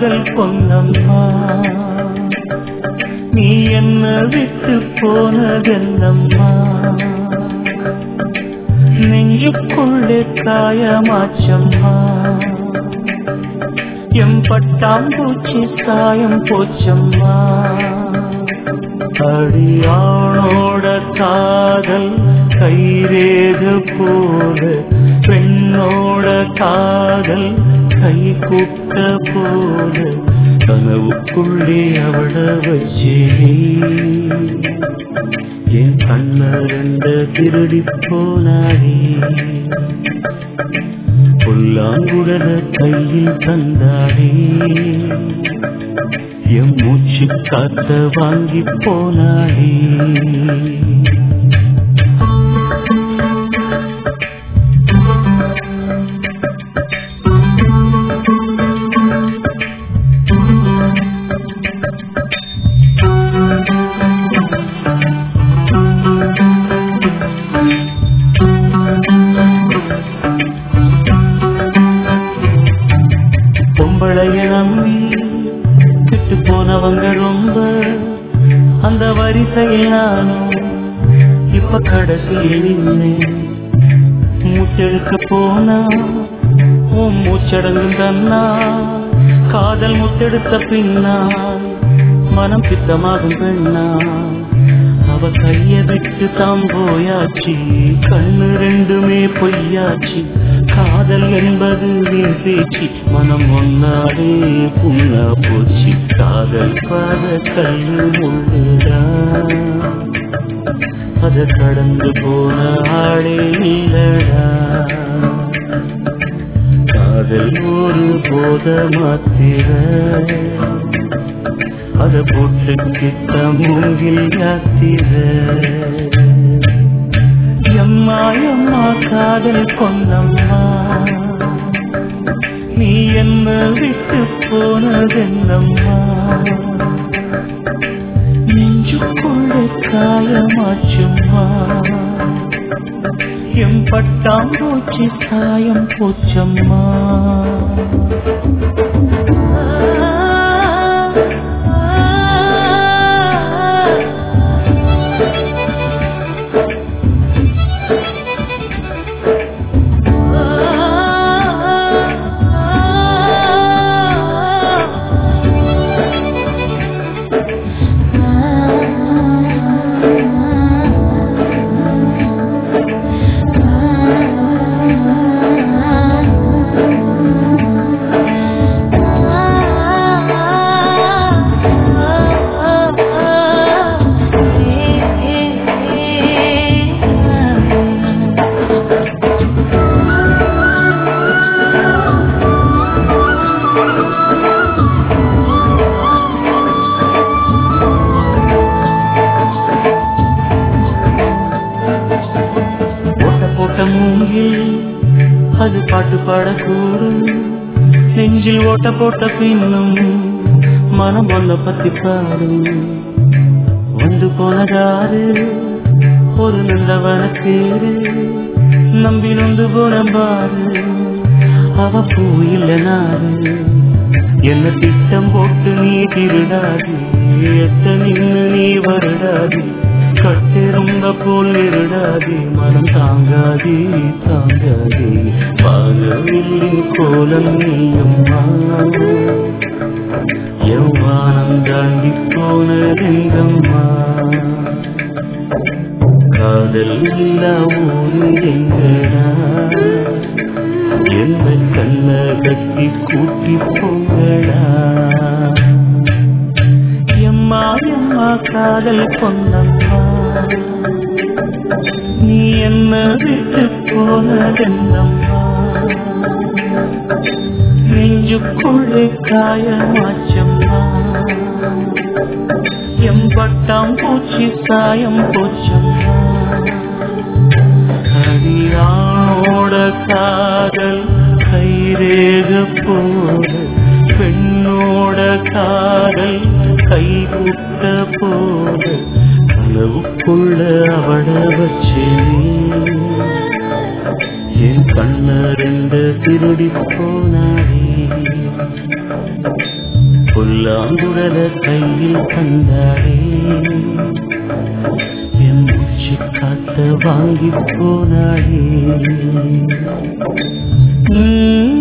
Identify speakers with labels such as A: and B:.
A: காதல் பொன்னம்மா நீ என்ன விட்டு போனதென்னம்மா நெஞ்சுக்குள்ளே காயமாச்சம்மா எம் பட்டாம்பூச்சி சாயம் போச்சம்மா அடியானோட காதல் கைரேது போல பெண்ணோட காதல் கை கூட்ட போல கனவுக்குள்ளே அவட வச்சே என் கண்ண ரெண்ட திருடி போனாரே புல்லாங்குழல கையில் தந்தாரே எம் மூச்சு காத்த வாங்கி போனாரே பொம்பளைய நம்பி விட்டு போனவங்க ரொம்ப அந்த வரிசையில் நானும் இப்ப கடைசியில் நின்னேன் மூச்செடுக்க போனா உன் மூச்சடங்கும் தன்னா காதல் முத்தெடுத்த பின்னால் மனம் பித்தமாகும் பெண்ணா அவ கைய விட்டு தாம் போயாச்சு கண்ணு ரெண்டுமே பொய்யாச்சு காதல் என்பது வீண் பேச்சு மனம் ஒன்னாலே புண்ணா போச்சு காதல் பாத கல்லு முள்ளுடா அத கடந்து போன ஆளே இல்லடா காதல் ஒரு போத மாத்திர அத போட்டு கிட்ட மூங்கில் யாத்திர எம்மா எம்மா காதல் கொன்னம்மா நீ என்ன விட்டு போனதென்னம்மா நெஞ்சுக்குள்ள காயமாச்சும்மா எம் பட்டாம்பூச்சி சாயம் போச்சம்மா ஓட்ட போட்ட மூங்கில் அது பாட்டு பாடக்கூடும் நெஞ்சில் ஓட்ட போட்ட பின்னும் மனம் ஒன்ன பத்தி பாடும் வந்து போனதாரு ஒரு நல்லவன தேரு நம்பி நொந்து போன பாரு அவ பூ இல்ல நாரு என்ன திட்டம் போட்டு நீ திருடாது எத்த நின்னு நீ வருடாது கட்டிருந்த போல் இருடாதே மனம் தாங்காதே தாங்காதே பாகவில்லின் கோலம் நீயம்மா எவ்வானம் தாண்டி போனதெங்கம்மா காதல் இல்லா ஊரு எங்கடா என்ன கண்ண கட்டி கூட்டி போங்கடா எம்மா எம்மா காதல் பொன்னம்மா நீ என்ன விட்டு போனதென்னம்மா நெஞ்சுக்குள்ளே காயமாச்சம்மா எம்பட்டாம் பூச்சி சாயம் போச்சம்மா அடியானோட காதல் கைரேக போல பெண்ணோட காதல் கைகுட்ட போல கனவுக்குள்ள அவட வச்சே என் கண்ண ரெண்டு திருடி போனாரே புல்லாங்குழல கையில் தந்தாடே என் மூச்சு காத்த வாங்கி போனாடே உம்